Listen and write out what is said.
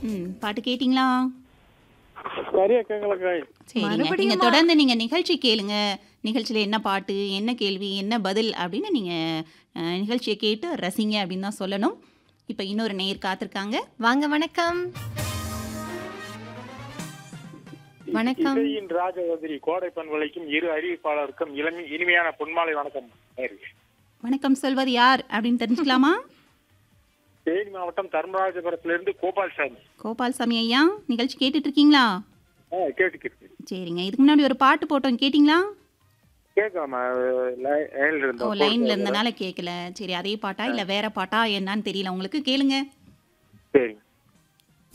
ம் பாட்டு கேட்டிங்களா சரியா கேட்கலக்கா சரிங்க நீங்க மறுபடியுமா? தொடர்ந்து நீங்க நிகழ்ச்சி கேளுங்க நிகழ்ச்சியில என்ன பாட்டு என்ன கேள்வி என்ன பதில் அப்படின்னு நீங்க அஹ், நிகழ்ச்சியை கேட்டு ரசிங்க அப்படின்னு தான் சொல்லணும் இப்போ இன்னொரு நேயர் காத்திருக்காங்க வாங்க வணக்கம் வணக்கம் இசையின் ராஜவதிரி கோடை பண்பலைக்கும் இரு அறிவிப்பாளருக்கும் இளமி இனிமையான பொன்மாலை வணக்கம் நேயர்களே. வணக்கம் சொல்வது யார் அப்படின்னு தெரிஞ்சுக்கலாமா தேனி மாவட்டம் தர்மராஜபுரத்திலிருந்து கோபால்சாமி கோபால்சாமி ஐயா நிகழ்ச்சி கேட்டுட்டு இருக்கீங்களா ஆ கேட்டுக்கிட்டு சரிங்க இதுக்கு முன்னாடி ஒரு பாட்டு போட்டோம் கேட்டிங்களா கேட்காம லைன்ல ஓ இருந்தோம் லைன்ல இருந்தனால கேட்கல சரி அதே பாட்டா இல்ல வேற பாட்டா என்னன்னு தெரியல உங்களுக்கு கேளுங்க சரிங்க